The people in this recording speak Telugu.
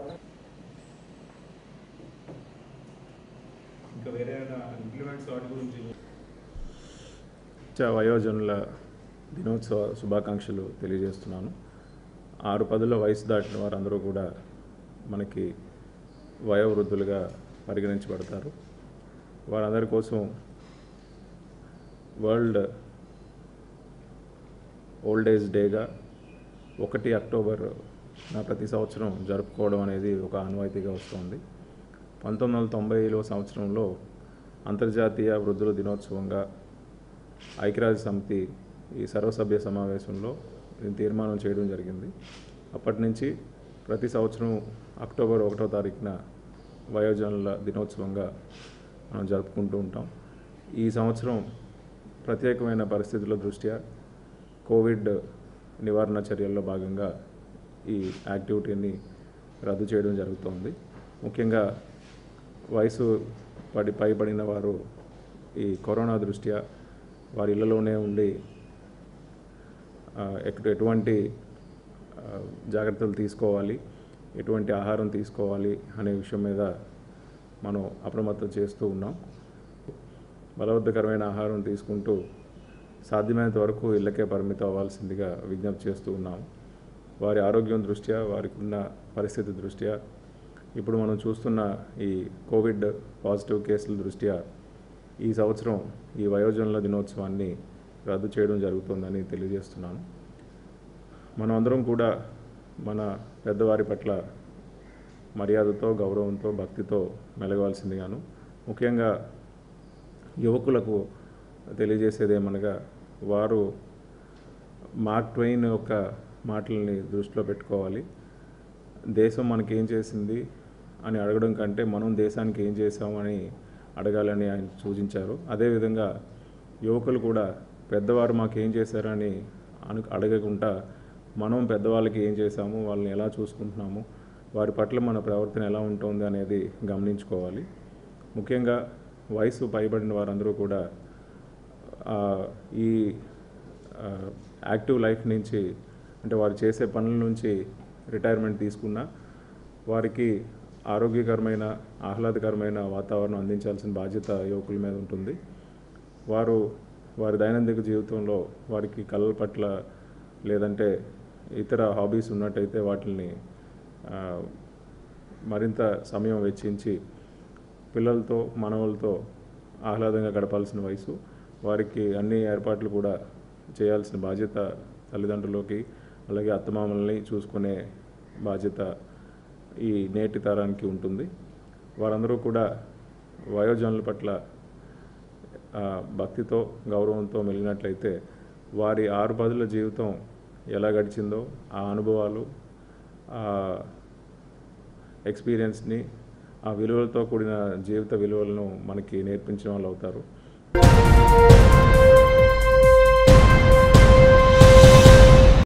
ఇంకా వేరే ఇంప్లిమెంట్స్ వాటి గురించి చ వయోజనుల దినోత్సవ శుభాకాంక్షలు తెలియజేస్తున్నాను ఆరు పదుల వయసు దాటిన వారందరూ కూడా మనకి వయోవృద్ధులుగా పరిగణించబడతారు వారందరి కోసం వరల్డ్ ఓల్డ్ ఏజ్ డేగా ఒకటి అక్టోబర్ నా ప్రతి సంవత్సరం జరుపుకోవడం అనేది ఒక ఆనవాయితీగా వస్తుంది పంతొమ్మిది వందల తొంభైలో సంవత్సరంలో అంతర్జాతీయ వృద్ధుల దినోత్సవంగా ఐక్యరాజ్య సమితి ఈ సర్వసభ్య సమావేశంలో దీన్ని తీర్మానం చేయడం జరిగింది అప్పటి నుంచి ప్రతి సంవత్సరం అక్టోబర్ ఒకటో తారీఖున వయోజనుల దినోత్సవంగా మనం జరుపుకుంటూ ఉంటాం ఈ సంవత్సరం ప్రత్యేకమైన పరిస్థితుల దృష్ట్యా కోవిడ్ నివారణ చర్యల్లో భాగంగా ఈ యాక్టివిటీని రద్దు చేయడం జరుగుతోంది ముఖ్యంగా వయసు పడి పైబడిన వారు ఈ కరోనా దృష్ట్యా వారి ఇళ్లలోనే ఉండి ఆ, ఎక్- ఎటువంటి ఆ, జాగ్రత్తలు తీసుకోవాలి ఎటువంటి ఆహారం తీసుకోవాలి అనే విషయం మీద మనం అప్రమత్తం చేస్తూ ఉన్నాం బలవద్దకరమైన ఆహారం తీసుకుంటూ సాధ్యమైనంత వరకు ఇళ్ళకే పరిమితం అవ్వాల్సిందిగా విజ్ఞప్తి చేస్తూ ఉన్నాం వారి ఆరోగ్యం దృష్ట్యా వారికి ఉన్న పరిస్థితి దృష్ట్యా ఇప్పుడు మనం చూస్తున్న ఈ కోవిడ్ పాజిటివ్ కేసుల దృష్ట్యా ఈ సంవత్సరం ఈ వయోజనుల దినోత్సవాన్ని రద్దు చేయడం జరుగుతుందని తెలియజేస్తున్నాను మనం అందరం కూడా మన పెద్దవారి పట్ల మర్యాదతో గౌరవంతో భక్తితో మెలగవలసిందిగాను ముఖ్యంగా యువకులకు తెలియజేసేది ఏమనగా వారు మార్క్ ట్వైన్ యొక్క మాటల్ని దృష్టిలో పెట్టుకోవాలి దేశం మనకి ఏం చేసింది అని అడగడం కంటే మనం దేశానికి ఏం చేసామని అడగాలని ఆయన సూచించారు అదేవిధంగా యువకులు కూడా పెద్దవారు మాకు ఏం చేశారని అను అడగకుండా మనం పెద్దవాళ్ళకి ఏం చేశాము వాళ్ళని ఎలా చూసుకుంటున్నాము వారి పట్ల మన ప్రవర్తన ఎలా ఉంటుంది అనేది గమనించుకోవాలి ముఖ్యంగా వయసు పైబడిన వారందరూ కూడా ఆ, ఈ ఆ, యాక్టివ్ లైఫ్ నుంచి అంటే వారు చేసే పనుల నుంచి రిటైర్మెంట్ తీసుకున్న వారికి ఆరోగ్యకరమైన ఆహ్లాదకరమైన వాతావరణం అందించాల్సిన బాధ్యత యువకుల మీద ఉంటుంది వారు వారి దైనందిక జీవితంలో వారికి కళల పట్ల లేదంటే ఇతర హాబీస్ ఉన్నట్టయితే వాటిని ఆ, మరింత సమయం వెచ్చించి పిల్లలతో మనవలతో ఆహ్లాదంగా గడపాల్సిన వయసు వారికి అన్ని ఏర్పాట్లు కూడా చేయాల్సిన బాధ్యత తల్లిదండ్రులకి అలాగే అత్తమామల్ని చూసుకునే బాధ్యత ఈ నేటి తరానికి ఉంటుంది వారందరూ కూడా వయోజనుల పట్ల ఆ, భక్తితో గౌరవంతో మెలిగినట్లయితే వారి ఆరు పదుల జీవితం ఎలా గడిచిందో ఆ అనుభవాలు ఆ ఎక్స్పీరియన్స్ని ఆ విలువలతో కూడిన జీవిత విలువలను మనకి నేర్పించిన వాళ్ళు అవుతారు